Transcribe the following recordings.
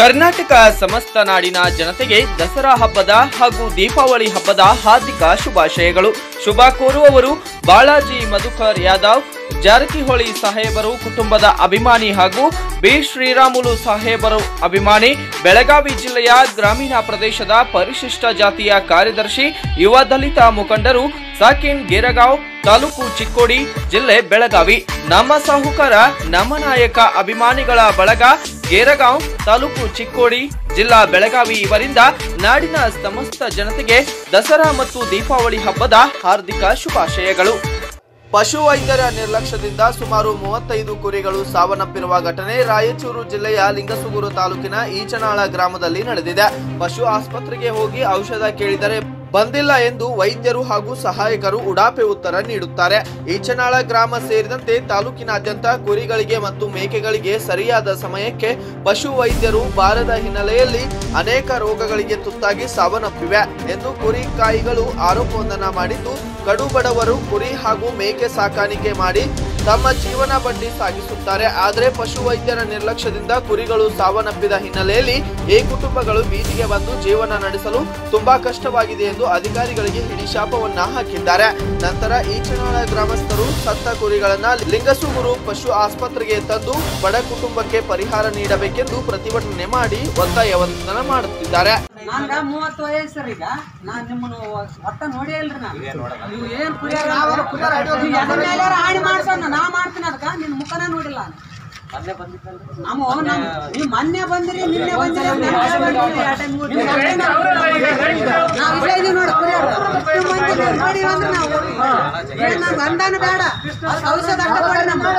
ಕರ್ನಾಟಕ ಸಮಸ್ತ ನಾಡಿನ ಜನತೆಗೆ ದಸರಾ ಹಬ್ಬದ ಹಾಗೂ ದೀಪಾವಳಿ ಹಬ್ಬದ ಹಾರ್ದಿಕ ಶುಭಾಶಯಗಳು ಶುಭ ಕೋರುವವರು ಬಾಲಾಜಿ ಮಧುಕರ್ ಯಾದವ್ ಜಾರಕಿಹೊಳಿ ಸಾಹೇಬರು ಕುಟುಂಬದ ಅಭಿಮಾನಿ ಹಾಗೂ ಬಿ ಶ್ರೀರಾಮುಲು ಸಾಹೇಬರು ಅಭಿಮಾನಿ ಬೆಳಗಾವಿ ಜಿಲ್ಲೆಯ ಗ್ರಾಮೀಣ ಪ್ರದೇಶದ ಪರಿಶಿಷ್ಟ ಜಾತಿಯ ಕಾರ್ಯದರ್ಶಿ ಯುವ ದಲಿತ ಮುಖಂಡರು ಸಾಕಿನ್ ಗೇರಗಾಂವ್ ತಾಲೂಕು ಚಿಕ್ಕೋಡಿ ಜಿಲ್ಲೆ ಬೆಳಗಾವಿ ನಮ್ಮ ಸಾಹುಕಾರ ನಮ್ಮ ನಾಯಕ ಅಭಿಮಾನಿಗಳ ಬಳಗ ಗೇರಗಾಂವ್ ತಾಲೂಕು ಚಿಕ್ಕೋಡಿ ಜಿಲ್ಲಾ ಬೆಳಗಾವಿ ಇವರಿಂದ ನಾಡಿನ ಸಮಸ್ತ ಜನತೆಗೆ ದಸರಾ ಮತ್ತು ದೀಪಾವಳಿ ಹಬ್ಬದ ಹಾರ್ದಿಕ ಶುಭಾಶಯಗಳು ಪಶು ವೈದ್ಯರ ನಿರ್ಲಕ್ಷ್ಯದಿಂದ ಸುಮಾರು ಮೂವತ್ತೈದು ಕುರಿಗಳು ಸಾವನ್ನಪ್ಪಿರುವ ಘಟನೆ ರಾಯಚೂರು ಜಿಲ್ಲೆಯ ಲಿಂಗಸುಗೂರು ತಾಲೂಕಿನ ಈಚನಾಳ ಗ್ರಾಮದಲ್ಲಿ ನಡೆದಿದೆ ಪಶು ಆಸ್ಪತ್ರೆಗೆ ಹೋಗಿ ಔಷಧ ಕೇಳಿದರೆ ಬಂದಿಲ್ಲ ಎಂದು ವೈದ್ಯರು ಹಾಗೂ ಸಹಾಯಕರು ಉಡಾಪೆ ಉತ್ತರ ನೀಡುತ್ತಾರೆ ಈಚನಾಳ ಗ್ರಾಮ ಸೇರಿದಂತೆ ತಾಲೂಕಿನಾದ್ಯಂತ ಕುರಿಗಳಿಗೆ ಮತ್ತು ಮೇಕೆಗಳಿಗೆ ಸರಿಯಾದ ಸಮಯಕ್ಕೆ ಪಶು ವೈದ್ಯರು ಬಾರದ ಹಿನ್ನೆಲೆಯಲ್ಲಿ ಅನೇಕ ರೋಗಗಳಿಗೆ ತುತ್ತಾಗಿ ಸಾವನ್ನಪ್ಪಿವೆ ಎಂದು ಕುರಿ ಕಾಯಿಗಳು ಆರೋಪವೊಂದನ್ನ ಮಾಡಿದ್ದು ಕಡು ಬಡವರು ಕುರಿ ಹಾಗೂ ಮೇಕೆ ಸಾಕಾಣಿಕೆ ಮಾಡಿ ತಮ್ಮ ಜೀವನ ಬಂಡಿ ಸಾಗಿಸುತ್ತಾರೆ ಆದರೆ ಪಶು ವೈದ್ಯರ ನಿರ್ಲಕ್ಷ್ಯದಿಂದ ಕುರಿಗಳು ಸಾವನ್ನಪ್ಪಿದ ಹಿನ್ನೆಲೆಯಲ್ಲಿ ಈ ಕುಟುಂಬಗಳು ಬೀದಿಗೆ ಬಂದು ಜೀವನ ನಡೆಸಲು ತುಂಬಾ ಕಷ್ಟವಾಗಿದೆ ಎಂದು ಅಧಿಕಾರಿಗಳಿಗೆ ಹಿಡಿಶಾಪವನ್ನ ಹಾಕಿದ್ದಾರೆ ನಂತರ ಈಚನಾಳ ಗ್ರಾಮಸ್ಥರು ಸತ್ತ ಕುರಿಗಳನ್ನ ಲಿಂಗಸುಗೂರು ಪಶು ಆಸ್ಪತ್ರೆಗೆ ತಂದು ಬಡ ಕುಟುಂಬಕ್ಕೆ ಪರಿಹಾರ ನೀಡಬೇಕೆಂದು ಪ್ರತಿಭಟನೆ ಮಾಡಿ ಒತ್ತಾಯವನ್ನ ಮಾಡುತ್ತಿದ್ದಾರೆ ನನ್ಗ ಮೂವತ್ತು ವಯಸ್ಸು ಸರ್ ಈಗ ನಾನ್ ನಿಮ್ಮನ್ನು ಒಟ್ಟ ನೋಡೇ ಇಲ್ರಿ ನಾನು ನೀವು ಏನ್ ಕುರಿಯಾರ ನೀವು ಎದ್ರ ಮೇಲಾರ ಆಣಿ ಮಾಡ್ಸೋಣ ನಾ ಮಾಡ್ತೀನಿ ಅದಕ್ಕ ನಿನ್ ಮುಖನ ನೋಡಿಲ್ಲ ನಾನು. ನಮ್ಮ ನಮ್- ನೀವು ಮೊನ್ನೆ ಬಂದಿರಿ ನಿನ್ನೆ ಬಂದಿರಿ ಅಂತ ನೆನ್ಪ್ ಮಾಡ್ಕೊಂಡ್ರಿ, ಎರಡ್ time ಮೂರ್ time. ನಾವ್ ಇಲ್ಲೇ ಇದೀವಿ ನೋಡು ಕುರಿಯಾರ. ಇಷ್ಟು ಮಂದಿ ನೀವು ನೋಡಿ ಅಂದ್ರೆ ನಾವು ಏನ್ ನಮ್ಗ್ ಅಂದಾನ ಬೇಡ ಅದಕ್ಕೆ ಔಷಧ ಅಡ್ಡ ಕೊಡಿ ನಮ್ಗೆ.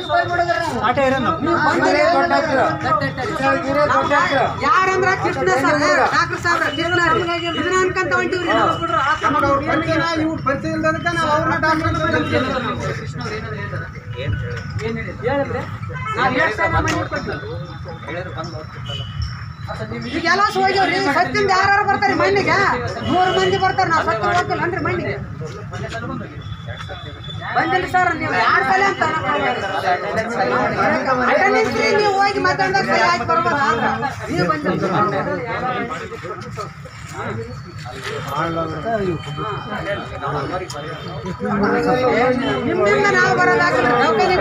ನೀವು ಬಂದಿರಿ. ಯಾರಂದ್ರ ಕೃಷ್ಣ ಸರ್ ಡಾಕ್ಟರ್ ಸಾಹೇಬ್ರ ಕೃಷ್ಣ ಇದನ್ನ ಅನ್ಕಂತ ಹೊಂಟಿವ್ರಿ ನಾವು. ಹೇಳಿದ್ರೆ ನಾವ್ ಎಷ್ಟ್ ಜನ ಮನೆ ಕೊಟ್ವಿ? ಈಗ ಎಲ್ಲ ಹೋಗ್ಯವ್ರಿ ಸತ್ತಿಂದ ಯಾರು ಬರ್ತಾರೆ ಮಣ್ಣಿಗೆ ನೂರು ಮಂದಿ ಬರ್ತಾರೆ ನಾವು ಸತ್ತು ಹೋಗ್ತಿಲ್ಲ ಅಂದ್ರೆ ಮಣ್ಣಿಗೆ ಬಂದಿಲ್ಲ ಸರ್ ನೀವು ಯಾರು ಸಲ ಅಂತ attendance ರೀ, ನೀವು ಹೋಗಿ ಮಾತಾಡಿದಾಗ ಸರಿ ಆಯ್ತು ಬರ್ಬೋದು ಆದ್ರೆ ನೀವು ಬಂದಿಲ್ಲ ನಿಮ್ಮಿಂದ ನಾವು ಬರೋದಾಗಲ್ಲ ನೌಕರಿ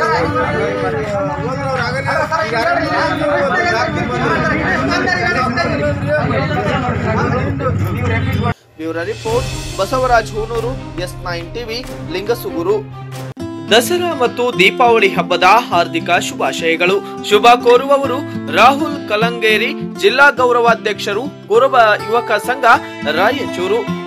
bureau report Basavaraj Hunuru S nine TV Lingasugur Dasara ಮತ್ತು ದೀಪಾವಳಿ ಹಬ್ಬದ ಹಾರ್ದಿಕ ಶುಭಾಶಯಗಳು ಶುಭ ಕೋರುವವರು ರಾಹುಲ್ ಕಲಂಗೇರಿ ಜಿಲ್ಲಾ ಗೌರವಾಧ್ಯಕ್ಷರು ಕುರುಬ ಯುವಕ ಸಂಘ ರಾಯಚೂರು